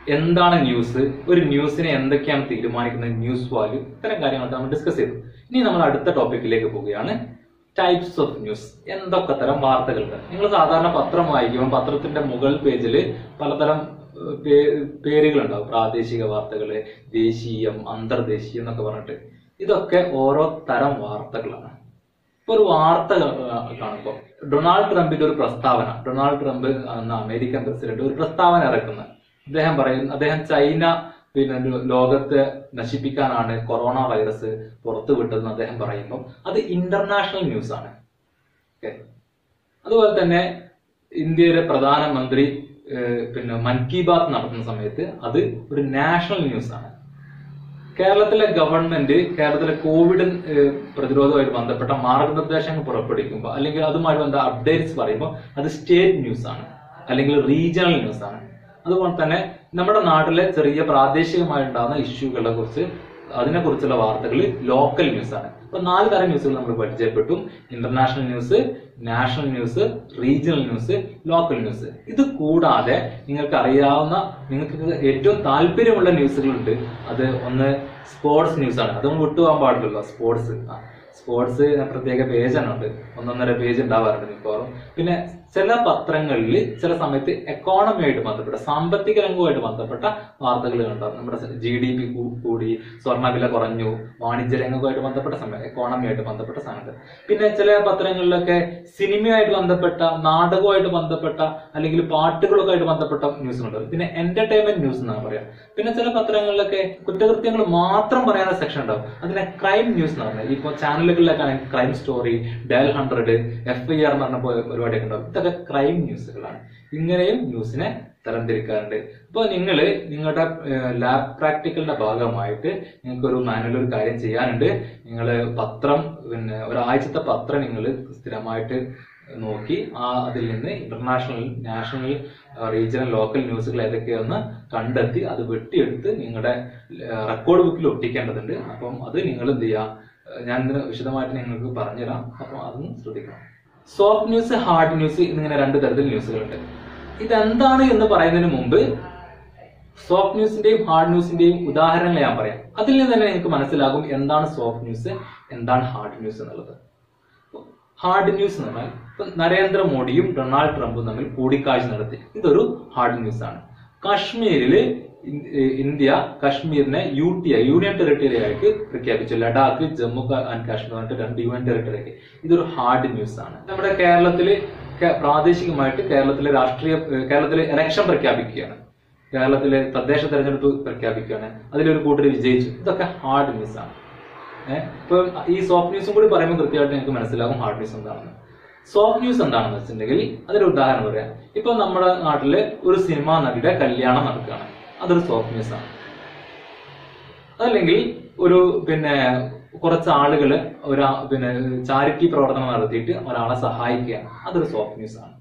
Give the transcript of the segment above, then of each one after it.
എന്താണ് ന്യൂസ് ഒരു ന്യൂസിനെ എന്തൊക്കെയാണ് തീരുമാനിക്കുന്നത് ന്യൂസ് വാല്യൂ ഇത്തരം കാര്യങ്ങളൊക്കെ നമ്മൾ ഡിസ്കസ് ചെയ്തു ഇനി നമ്മൾ അടുത്ത ടോപ്പിക്കിലേക്ക് പോവുകയാണ് ടൈപ്സ് ഓഫ് ന്യൂസ് എന്തൊക്കെ തരം വാർത്തകളുണ്ട് നിങ്ങൾ സാധാരണ പത്രം വായിക്കുമ്പോൾ പത്രത്തിന്റെ മുകൾ പേജിൽ പലതരം ഏഹ്, പേ- പേരുകളുണ്ടാവും പ്രാദേശിക വാർത്തകള് ദേശീയം അന്തർദേശീയം എന്നൊക്കെ പറഞ്ഞിട്ട് ഇതൊക്കെ ഓരോ തരം വാർത്തകളാണ് ഇപ്പൊ ഒരു വാർത്ത കാണുമ്പോൾ ഡൊണാൾഡ് ട്രംപിന്റെ ഒരു പ്രസ്താവന ഡൊണാൾഡ് ട്രംപ് എന്ന അമേരിക്കൻ പ്രസിഡന്റ് ഒരു പ്രസ്താവന ഇറക്കുന്നത് അദ്ദേഹം പറയുന്നു അദ്ദേഹം ചൈന പിന്നെ ലോ- ലോകത്തെ നശിപ്പിക്കാനാണ് കൊറോണ വൈറസ് പുറത്തു വിട്ടതെന്ന് അദ്ദേഹം പറയുമ്പോൾ അത് ഇന്റർനാഷണൽ ന്യൂസ് ആണ് ഓക്കെ അതുപോലെ തന്നെ ഇന്ത്യയിലെ പ്രധാനമന്ത്രി ഏഹ്, പിന്നെ മൻ കി ബാത്ത് നടത്തുന്ന സമയത്ത് അത് ഒരു നാഷണൽ ന്യൂസ് ആണ് കേരളത്തിലെ ഗവൺമെന്റ് കേരളത്തിലെ കോവിഡ് ഏഹ്, പ്രതിരോധവുമായിട്ട് ബന്ധപ്പെട്ട മാർഗനിർദ്ദേശങ്ങൾ പുറപ്പെടുവിക്കുമ്പോൾ അല്ലെങ്കിൽ അതുമായി ബന്ധ അപ്ഡേറ്റ്സ് പറയുമ്പോൾ അത് സ്റ്റേറ്റ് ന്യൂസ് ആണ് അല്ലെങ്കിൽ റീജിയണൽ ന്യൂസ് ആണ് അതുപോലെ തന്നെ നമ്മുടെ നാട്ടിലെ ചെറിയ പ്രാദേശികമായിട്ടുണ്ടാകുന്ന ഇഷ്യൂകളെ കുറിച്ച് അതിനെ കുറിച്ചുള്ള വാർത്തകൾ ലോക്കൽ ന്യൂസ് ആണ് അപ്പൊ നാല് തരം ന്യൂസുകൾ നമ്മൾ പരിചയപ്പെട്ടു international news national news regional news local news ഇത് കൂടാതെ നിങ്ങൾക്ക് അറിയാവുന്ന നിങ്ങൾക്ക് ഏറ്റവും താല്പര്യമുള്ള ന്യൂസുകളുണ്ട് അത് ഒന്ന് സ്പോർട്സ് ന്യൂസ് ആണ് അത് നമ്മൾ വിട്ടുപോകാൻ പാടില്ലല്ലോ സ്പോർട്സ് സ്പോർട്സ് പ്രത്യേക പേജാണ് ഉണ്ട് ഒന്നൊന്നര പേജ് ഉണ്ടാവാറുണ്ട് മിക്കവാറും പിന്നെ ചില പത്രങ്ങളിൽ ചില സമയത്ത് എക്കോണമിയായിട്ട് ബന്ധപ്പെട്ട സാമ്പത്തിക രംഗവുമായിട്ട് ബന്ധപ്പെട്ട വാർത്തകൾ ഉണ്ടാവും നമ്മുടെ ജി ഡി പി കൂടി സ്വർണ്ണവില കുറഞ്ഞു വാണിജ്യ രംഗവുമായിട്ട് ബന്ധപ്പെട്ട സമയം എക്കോണമിയായിട്ട് ബന്ധപ്പെട്ട സമയത്ത് പിന്നെ ചില പത്രങ്ങളിലൊക്കെ സിനിമയായിട്ട് ബന്ധപ്പെട്ട നാടകവുമായിട്ട് ബന്ധപ്പെട്ട അല്ലെങ്കിൽ പാട്ടുകളൊക്കെ ആയിട്ട് ബന്ധപ്പെട്ട ന്യൂസ് ഉണ്ട് പിന്നെ എന്റർടൈൻമെന്റ് ന്യൂസ് എന്നാണ് പറയാം പിന്നെ ചില പത്രങ്ങളിലൊക്കെ കുറ്റകൃത്യങ്ങൾ മാത്രം പറയാനുള്ള സെക്ഷൻ ഉണ്ടാവും അതിനെ ക്രൈം ന്യൂസ് എന്ന് പറഞ്ഞാൽ ഇപ്പൊ ചാനലുകളിലൊക്കെ crime story dial hundred F I R എന്ന് പറഞ്ഞ പോ- പരിപാടിയൊക്കെ ഉണ്ടാവും ഇതൊക്കെ ക്രൈം ന്യൂസുകളാണ് ഇങ്ങനെയും ന്യൂസിനെ തരംതിരിക്കാറുണ്ട് അപ്പോൾ നിങ്ങൾ നിങ്ങളുടെ ലാബ് പ്രാക്ടിക്കലിന്റെ ഭാഗമായിട്ട് നിങ്ങൾക്ക് ഒരു മാനുവൽ ഒരു കാര്യം ചെയ്യാനുണ്ട് നിങ്ങൾ പത്രം പിന്നെ ഒരാഴ്ചത്തെ പത്രം നിങ്ങൾ സ്ഥിരമായിട്ട് നോക്കി ആ അതിൽ നിന്ന് ഇന്റർനാഷണൽ നാഷണൽ റീജിയണൽ ലോക്കൽ ന്യൂസുകൾ ഏതൊക്കെയാണെന്ന് കണ്ടെത്തി അത് വെട്ടിയെടുത്ത് നിങ്ങളുടെ റെക്കോർഡ് ബുക്കിൽ ഒട്ടിക്കേണ്ടതുണ്ട് അപ്പം അത് നിങ്ങൾ എന്ത് ചെയ്യുക ഞാൻ ഇതിന് വിശദമായിട്ട് നിങ്ങൾക്ക് പറഞ്ഞുതരാം അപ്പം അതൊന്ന് ശ്രദ്ധിക്കണം സോഫ്റ്റ് ന്യൂസ് ഹാർഡ് ന്യൂസ് എന്നിങ്ങനെ രണ്ട് തരത്തിൽ ന്യൂസുകളുണ്ട് ഇതെന്താണ് എന്ന് പറയുന്നതിന് മുമ്പ് സോഫ്റ്റ് ന്യൂസിന്റെയും ഹാർഡ് ന്യൂസിന്റെയും ഉദാഹരണങ്ങൾ ഞാൻ പറയാം അതിൽ നിന്ന് തന്നെ നിങ്ങൾക്ക് മനസ്സിലാകും എന്താണ് സോഫ്റ്റ് ന്യൂസ് എന്താണ് ഹാർഡ് ന്യൂസ് എന്നുള്ളത് ഹാർഡ് ന്യൂസ് എന്ന് പറഞ്ഞാൽ ഇപ്പൊ നരേന്ദ്രമോദിയും ഡൊണാൾഡ് ട്രംപും തമ്മിൽ കൂടിക്കാഴ്ച നടത്തി ഇതൊരു ഹാർഡ് ന്യൂസ് ആണ് കാശ്മീരില് ഇൻ- ഏഹ് ഇന്ത്യ കാശ്മീരിനെ U T I union territory ആയിട്ട് പ്രഖ്യാപിച്ചു ലഡാക്ക് ജമ്മു ക- ആൻഡ് കാശ്മീർ പറഞ്ഞിട്ട് രണ്ട് യൂണിയൻ ടെറിട്ടറി ആക്കി ഇതൊരു ഹാർഡ് ന്യൂസ് ആണ് നമ്മുടെ കേരളത്തില് കേ- പ്രാദേശികമായിട്ട് കേരളത്തിലെ രാഷ്ട്രീയ ഏഹ് കേരളത്തിലെ ഇലക്ഷൻ പ്രഖ്യാപിക്കുകയാണ് കേരളത്തിലെ തദ്ദേശ തെരഞ്ഞെടുപ്പ് പ്രഖ്യാപിക്കുകയാണ് അതിലൊരു കൂട്ടർ വിജയിച്ചു ഇതൊക്കെ ഹാർഡ് ന്യൂസ് ആണ് ഏഹ് ഇപ്പൊ ഈ സോഫ്റ്റ് ന്യൂസും കൂടി പറയുമ്പോൾ കൃത്യമായിട്ട് നിങ്ങൾക്ക് മനസ്സിലാകും ഹാർഡ് ന്യൂസ് എന്താണെന്ന് സോഫ്റ്റ് ന്യൂസ് എന്താണെന്ന് വെച്ചിട്ടുണ്ടെങ്കിൽ അതിന്റെ ഉദാഹരണം പറയാം ഇപ്പൊ നമ്മുടെ നാട്ടില് ഒരു സിനിമാ നടിയുടെ കല്യാണം നടക്കുകയാണ് അതൊരു സോഫ്റ്റ് ന്യൂസ് ആണ് അതല്ലെങ്കിൽ ഒരു പിന്നെ കുറച്ച് ആളുകള് ഒരാ പിന്നെ ചാരിറ്റി പ്രവർത്തനം നടത്തിയിട്ട് ഒരാളെ സഹായിക്കുകയാണ് അതൊരു സോഫ്റ്റ് ന്യൂസ് ആണ്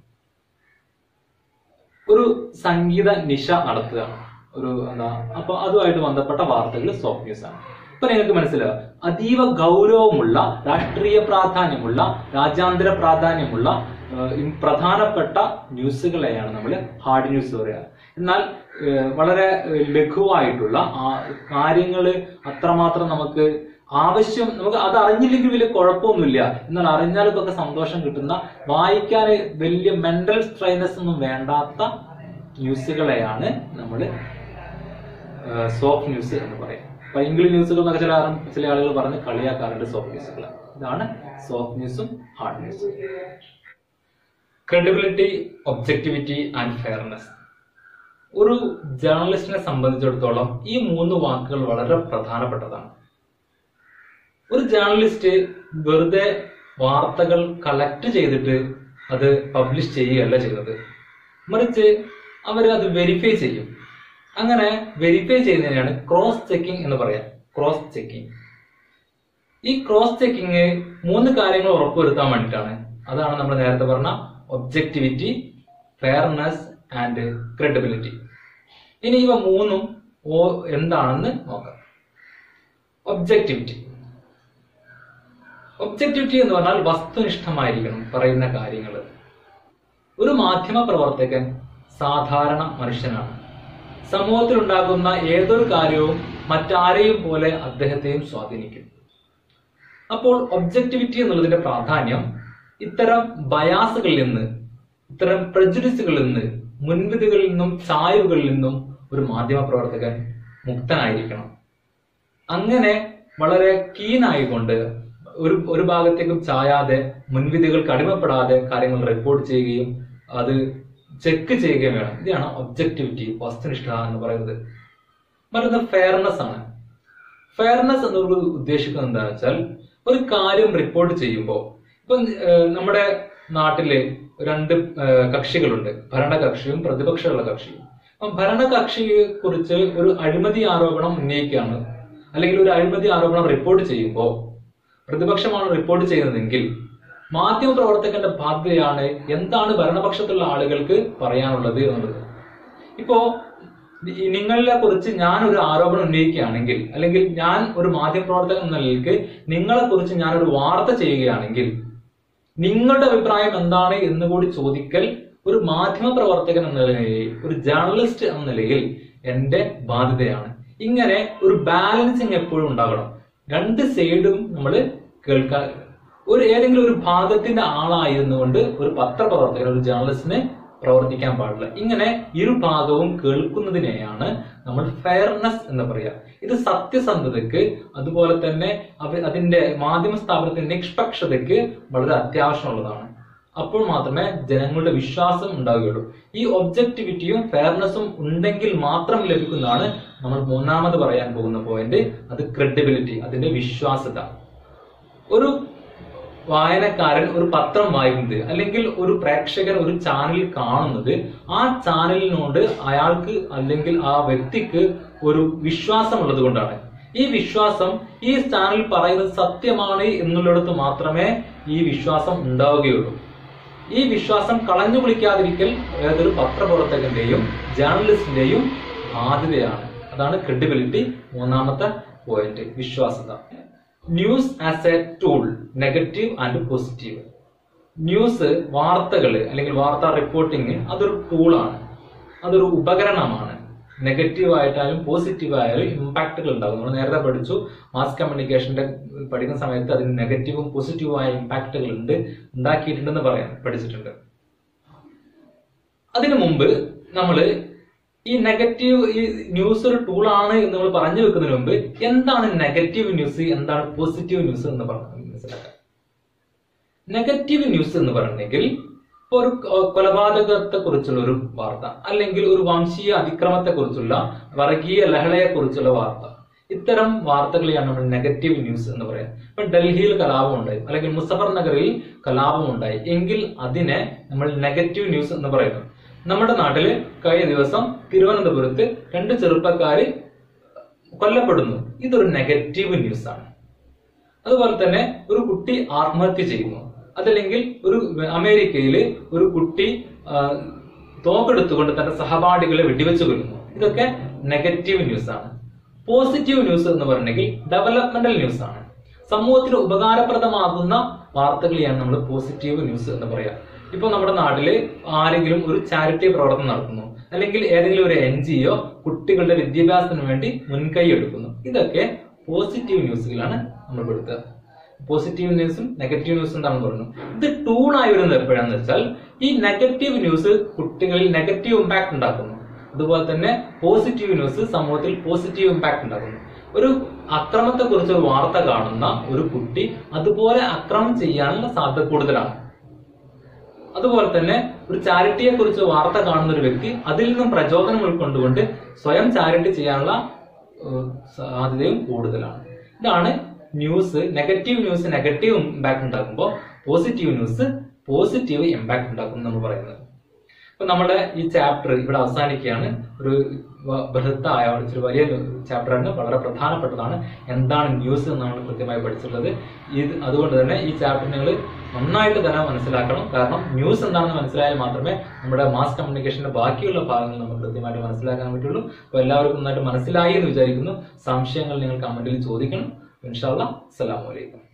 ഒരു സംഗീത നിശ നടത്തുക ഒരു എന്താ അപ്പൊ അതുമായിട്ട് ബന്ധപ്പെട്ട വാർത്തകൾ സോഫ്റ്റ് ന്യൂസ് ആണ് ഇപ്പൊ നിങ്ങൾക്ക് മനസ്സിലാവും അതീവ ഗൗരവമുള്ള രാഷ്ട്രീയ പ്രാധാന്യമുള്ള രാജ്യാന്തര പ്രാധാന്യമുള്ള ഏഹ്, ഇം- പ്രധാനപ്പെട്ട ന്യൂസുകളെയാണ് നമ്മൾ ഹാർഡ് ന്യൂസ് പറയുക എന്നാൽ ഏഹ്, വളരെ ഏഹ്, ലഘുവായിട്ടുള്ള ആ കാര്യങ്ങൾ അത്രമാത്രം നമുക്ക് ആവശ്യം നമുക്ക് അത് അറിഞ്ഞില്ലെങ്കിൽ വലിയ കുഴപ്പമൊന്നുമില്ല എന്നാൽ അറിഞ്ഞാലൊക്കെ സന്തോഷം കിട്ടുന്ന വായിക്കാൻ വലിയ മെന്റൽ സ്ട്രെയിനസ് ഒന്നും വേണ്ടാത്ത ന്യൂസുകളെയാണ് നമ്മൾ സോഫ്റ്റ് ന്യൂസ് എന്ന് പറയും അപ്പൊ ഇംഗ്ലീഷ് ന്യൂസുകൾ എന്നൊക്കെ ചില ആളും- ചില ആളുകൾ പറഞ്ഞ് കളിയാക്കാറുണ്ട് സോഫ്റ്റ് ന്യൂസുകൾ ഇതാണ് സോഫ്റ്റ് ന്യൂസും ഹാർഡ് ന്യൂസും ക്രെഡിബിലിറ്റി ഒബ്ജക്ടിവിറ്റി ആൻഡ് ഫെയർനെസ് ഒരു ജേർണലിസ്റ്റിനെ സംബന്ധിച്ചിടത്തോളം ഈ മൂന്ന് വാക്കുകൾ വളരെ പ്രധാനപ്പെട്ടതാണ് ഒരു ജേർണലിസ്റ്റ് വെറുതെ വാർത്തകൾ കളക്ട് ചെയ്തിട്ട് അത് പബ്ലിഷ് ചെയ്യുകയല്ല ചെയ്യുന്നത് മറിച്ച് അവർ അത് വെരിഫൈ ചെയ്യും അങ്ങനെ വെരിഫൈ ചെയ്യുന്നതിനാണ് ക്രോസ് ചെക്കിംഗ് എന്ന് പറയാം ക്രോസ് ചെക്കിംഗ് ഈ ക്രോസ് ചെക്കിങ് മൂന്ന് കാര്യങ്ങൾ ഉറപ്പുവരുത്താൻ വേണ്ടിയിട്ടാണ് അതാണ് നമ്മൾ നേരത്തെ പറഞ്ഞ ഒബ്ജക്ടിവിറ്റി ഫെയർനെസ് ആൻഡ് ക്രെഡിബിലിറ്റി ഇനി ഇവ മൂന്നും ഓ എന്താണെന്ന് നോക്കാം ഒബ്ജക്ടിവിറ്റി ഒബ്ജക്ടിവിറ്റി എന്ന് പറഞ്ഞാൽ വസ്തുനിഷ്ഠമായിരിക്കണം പറയുന്ന കാര്യങ്ങൾ ഒരു മാധ്യമ പ്രവർത്തകൻ സാധാരണ മനുഷ്യനാണ് സമൂഹത്തിൽ ഉണ്ടാകുന്ന ഏതൊരു കാര്യവും മറ്റാരെയും പോലെ അദ്ദേഹത്തെയും സ്വാധീനിക്കും അപ്പോൾ ഒബ്ജക്ടിവിറ്റി എന്നുള്ളതിന്റെ പ്രാധാന്യം ഇത്തരം ബയാസുകളിൽ നിന്ന് ഇത്തരം പ്രജുഡിസുകളിൽ നിന്ന് മുൻവിധികളിൽ നിന്നും ചായ്വുകളിൽ നിന്നും ഒരു മാധ്യമ പ്രവർത്തകൻ മുക്തനായിരിക്കണം അങ്ങനെ വളരെ കീനായിക്കൊണ്ട് ഒരു ഒരു ഭാഗത്തേക്കും ചായാതെ മുൻവിധികൾക്ക് അടിമപ്പെടാതെ കാര്യങ്ങൾ റിപ്പോർട്ട് ചെയ്യുകയും അത് ചെക്ക് ചെയ്യുകയും വേണം ഇതാണ് ഒബ്ജക്ടിവിറ്റി വസ്തുനിഷ്ഠ എന്ന് പറയുന്നത് മറ്റൊന്ന് ഫെയർനെസ് ആണ് ഫെയർനെസ് എന്നുള്ളത് ഉദ്ദേശിക്കുന്നത് എന്താ വെച്ചാൽ ഒരു കാര്യം റിപ്പോർട്ട് ചെയ്യുമ്പോൾ ഇപ്പം ഏഹ്, നമ്മുടെ നാട്ടില് രണ്ട് ഏഹ്, കക്ഷികളുണ്ട് ഭരണകക്ഷിയും പ്രതിപക്ഷമുള്ള കക്ഷിയും അപ്പം ഭരണകക്ഷിയെ കുറിച്ച് ഒരു അഴിമതി ആരോപണം ഉന്നയിക്കുകയാണ് അല്ലെങ്കിൽ ഒരു അഴിമതി ആരോപണം റിപ്പോർട്ട് ചെയ്യുമ്പോൾ പ്രതിപക്ഷമാണ് റിപ്പോർട്ട് ചെയ്യുന്നതെങ്കിൽ മാധ്യമ പ്രവർത്തകന്റെ ബാധ്യതയാണ് എന്താണ് ഭരണപക്ഷത്തുള്ള ആളുകൾക്ക് പറയാനുള്ളത് എന്നുള്ളത് ഇപ്പോ ഈ നിങ്ങളെ കുറിച്ച് ഞാൻ ഒരു ആരോപണം ഉന്നയിക്കുകയാണെങ്കിൽ അല്ലെങ്കിൽ ഞാൻ ഒരു മാധ്യമപ്രവർത്തകൻ എന്ന നിലയ്ക്ക് നിങ്ങളെ കുറിച്ച് ഞാൻ ഒരു വാർത്ത ചെയ്യുകയാണെങ്കിൽ നിങ്ങളുടെ അഭിപ്രായം എന്താണ് എന്ന് കൂടി ചോദിക്കൽ ഒരു മാധ്യമ പ്രവർത്തകൻ എന്ന നിലയിൽ ഒരു ജേർണലിസ്റ്റ് എന്ന നിലയിൽ എന്റെ ബാധ്യതയാണ് ഇങ്ങനെ ഒരു ബാലൻസിങ് എപ്പോഴും ഉണ്ടാകണം രണ്ട് സൈഡും നമ്മൾ കേൾക്കാൻ ഒരു ഏതെങ്കിലും ഒരു ഭാഗത്തിന്റെ ആളായിരുന്നുകൊണ്ട് ഒരു പത്രപ്രവർത്തകൻ ഒരു ജേർണലിസ്റ്റിന് പ്രവർത്തിക്കാൻ പാടില്ല ഇങ്ങനെ ഇരു ഭാഗവും കേൾക്കുന്നതിനെയാണ് നമ്മൾ ഫെയർനെസ് എന്ന് പറയുക ഇത് സത്യസന്ധതയ്ക്ക് അതുപോലെ തന്നെ അവ- അതിന്റെ മാധ്യമ സ്ഥാപനത്തിന്റെ നിഷ്പക്ഷതയ്ക്ക് വളരെ അത്യാവശ്യമുള്ളതാണ് അപ്പോൾ മാത്രമേ ജനങ്ങളുടെ വിശ്വാസം ഉണ്ടാവുകയുള്ളൂ ഈ ഒബ്ജക്ടിവിറ്റിയും ഫെയർനെസ്സും ഉണ്ടെങ്കിൽ മാത്രം ലഭിക്കുന്നതാണ് നമ്മൾ മൂന്നാമത് പറയാൻ പോകുന്ന പോയിന്റ് അത് ക്രെഡിബിലിറ്റി അതിന്റെ വിശ്വാസ്യത ഒരു വായനക്കാരൻ ഒരു പത്രം വായിക്കുന്നത് അല്ലെങ്കിൽ ഒരു പ്രേക്ഷകൻ ഒരു ചാനൽ കാണുന്നത് ആ ചാനലിനോട് അയാൾക്ക് അല്ലെങ്കിൽ ആ വ്യക്തിക്ക് ഒരു വിശ്വാസം ഉള്ളത് കൊണ്ടാണ് ഈ വിശ്വാസം ഈ ചാനൽ പറയുന്നത് സത്യമാണ് എന്നുള്ളിടത്ത് മാത്രമേ ഈ വിശ്വാസം ഉണ്ടാവുകയുള്ളൂ ഈ വിശ്വാസം കളഞ്ഞു കുളിക്കാതിരിക്കൽ ഏതൊരു പത്രപ്രവർത്തകന്റെയും ജേർണലിസ്റ്റിന്റെയും ബാധ്യതയാണ് അതാണ് ക്രെഡിബിലിറ്റി മൂന്നാമത്തെ പോയിന്റ് വിശ്വാസത news as a tool negative and positive news വാർത്തകൾ അല്ലെങ്കിൽ വാർത്താ റിപ്പോർട്ടിംഗ് അതൊരു ടൂളാണ് അതൊരു ഉപകരണമാണ് നെഗറ്റീവ് ആയിട്ടായാലും പോസിറ്റീവ് ആയാലും ഇമ്പാക്റ്റുകൾ ഉണ്ടാകും നമ്മൾ നേരത്തെ പഠിച്ചു മാസ് കമ്മ്യൂണിക്കേഷന്റെ പഠിക്കുന്ന സമയത്ത് അതിന് നെഗറ്റീവും പോസിറ്റീവും ആയ ഇമ്പാക്റ്റുകൾ ഉണ്ട് ഉണ്ടാക്കിയിട്ടുണ്ടെന്ന് പറയാൻ പഠിച്ചിട്ടുണ്ട് അതിനു മുമ്പ് നമ്മൾ ഈ നെഗറ്റീവ് ഈ ന്യൂസ് ഒരു ടൂളാണ് എന്ന് നമ്മൾ പറഞ്ഞു വെക്കുന്നതിന് മുമ്പ് എന്താണ് നെഗറ്റീവ് ന്യൂസ് എന്താണ് പോസിറ്റീവ് ന്യൂസ് എന്ന് പറഞ്ഞു മനസ്സിലാക്കാം നെഗറ്റീവ് ന്യൂസ് എന്ന് പറഞ്ഞെങ്കിൽ ഇപ്പൊ ഒരു കൊ- കൊലപാതകത്തെ കുറിച്ചുള്ള ഒരു വാർത്ത അല്ലെങ്കിൽ ഒരു വംശീയ അതിക്രമത്തെ കുറിച്ചുള്ള വർഗീയ ലഹളയെ കുറിച്ചുള്ള വാർത്ത ഇത്തരം വാർത്തകളെയാണ് നമ്മൾ നെഗറ്റീവ് ന്യൂസ് എന്ന് പറയാം ഇപ്പൊ ഡൽഹിയിൽ കലാപം ഉണ്ടായി അല്ലെങ്കിൽ മുസഫർ നഗറിൽ കലാപം ഉണ്ടായി എങ്കിൽ അതിനെ നമ്മൾ നെഗറ്റീവ് ന്യൂസ് എന്ന് പറയുന്നു നമ്മുടെ നാട്ടില് കഴിഞ്ഞ ദിവസം തിരുവനന്തപുരത്ത് രണ്ട് ചെറുപ്പക്കാര് കൊല്ലപ്പെടുന്നു ഇതൊരു നെഗറ്റീവ് ന്യൂസ് ആണ് അതുപോലെ തന്നെ ഒരു കുട്ടി ആത്മഹത്യ ചെയ്യുന്നു അതല്ലെങ്കിൽ ഒരു അമേരിക്കയിൽ ഒരു കുട്ടി ആ, തോക്കെടുത്തുകൊണ്ട് തന്റെ സഹപാഠികളെ വെടിവെച്ച് കൊല്ലുന്നു ഇതൊക്കെ നെഗറ്റീവ് ന്യൂസ് ആണ് പോസിറ്റീവ് ന്യൂസ് എന്ന് പറഞ്ഞെങ്കിൽ ഡെവലപ്മെന്റൽ ന്യൂസ് ആണ് സമൂഹത്തിന് ഉപകാരപ്രദമാകുന്ന വാർത്തകളെയാണ് നമ്മൾ പോസിറ്റീവ് ന്യൂസ് എന്ന് പറയാ ഇപ്പൊ നമ്മുടെ നാട്ടില് ആരെങ്കിലും ഒരു ചാരിറ്റി പ്രവർത്തനം നടത്തുന്നു അല്ലെങ്കിൽ ഏതെങ്കിലും ഒരു എൻ ജി ഒ കുട്ടികളുടെ വിദ്യാഭ്യാസത്തിന് വേണ്ടി മുൻകൈ എടുക്കുന്നു ഇതൊക്കെ പോസിറ്റീവ് ന്യൂസുകളാണ് നമ്മൾ പെടുത്തുക പോസിറ്റീവ് ന്യൂസും നെഗറ്റീവ് ന്യൂസും എന്താണെന്ന് പറഞ്ഞു ഇത് ടൂണായി വരുന്നത് എപ്പോഴാന്ന് വെച്ചാൽ ഈ നെഗറ്റീവ് ന്യൂസ് കുട്ടികളിൽ നെഗറ്റീവ് ഇമ്പാക്ട് ഉണ്ടാക്കുന്നു അതുപോലെ തന്നെ പോസിറ്റീവ് ന്യൂസ് സമൂഹത്തിൽ പോസിറ്റീവ് ഇമ്പാക്ട് ഉണ്ടാക്കുന്നു ഒരു അക്രമത്തെ കുറിച്ച് ഒരു വാർത്ത കാണുന്ന ഒരു കുട്ടി അതുപോലെ അക്രമം ചെയ്യാനുള്ള സാധ്യത കൂടുതലാണ് അതുപോലെ തന്നെ ഒരു ചാരിറ്റിയെ കുറിച്ച് വാർത്ത കാണുന്ന ഒരു വ്യക്തി അതിൽ നിന്നും പ്രചോദനം ഉൾക്കൊണ്ടുകൊണ്ട് സ്വയം ചാരിറ്റി ചെയ്യാനുള്ള ഏഹ്, സാധ്യതയും കൂടുതലാണ് ഇതാണ് news negative news negative impact ഉണ്ടാക്കുമ്പോൾ പോസിറ്റീവ് ന്യൂസ് പോസിറ്റീവ് ഇമ്പാക്ട് ഉണ്ടാക്കും എന്ന് നമ്മൾ പറയുന്നത് അപ്പൊ നമ്മുടെ ഈ ചാപ്റ്റർ ഇവിടെ അവസാനിക്കുകയാണ് ഒരു വ- ബൃഹത്തായ ഒരു വലിയ ചാപ്റ്ററാണ് വളരെ പ്രധാനപ്പെട്ടതാണ് എന്താണ് ന്യൂസ് എന്ന് നമ്മൾ കൃത്യമായി പഠിച്ചിട്ടുള്ളത് ഇത് അതുകൊണ്ട് തന്നെ ഈ ചാപ്റ്റർ നിങ്ങൾ നന്നായിട്ട് തന്നെ മനസ്സിലാക്കണം കാരണം ന്യൂസ് എന്താണെന്ന് മനസ്സിലായാൽ മാത്രമേ നമ്മുടെ മാസ് കമ്മ്യൂണിക്കേഷന്റെ ബാക്കിയുള്ള ഭാഗങ്ങൾ നമുക്ക് കൃത്യമായിട്ട് മനസ്സിലാക്കാൻ പറ്റുള്ളൂ അപ്പോൾ എല്ലാവർക്കും നന്നായിട്ട് മനസ്സിലായി എന്ന് വിചാരിക്കുന്നു സംശയങ്ങൾ നിങ്ങൾ കമന്റിൽ ചോദിക്കണം ഇൻഷാല്ല അസ്സലാമു അലൈക്കും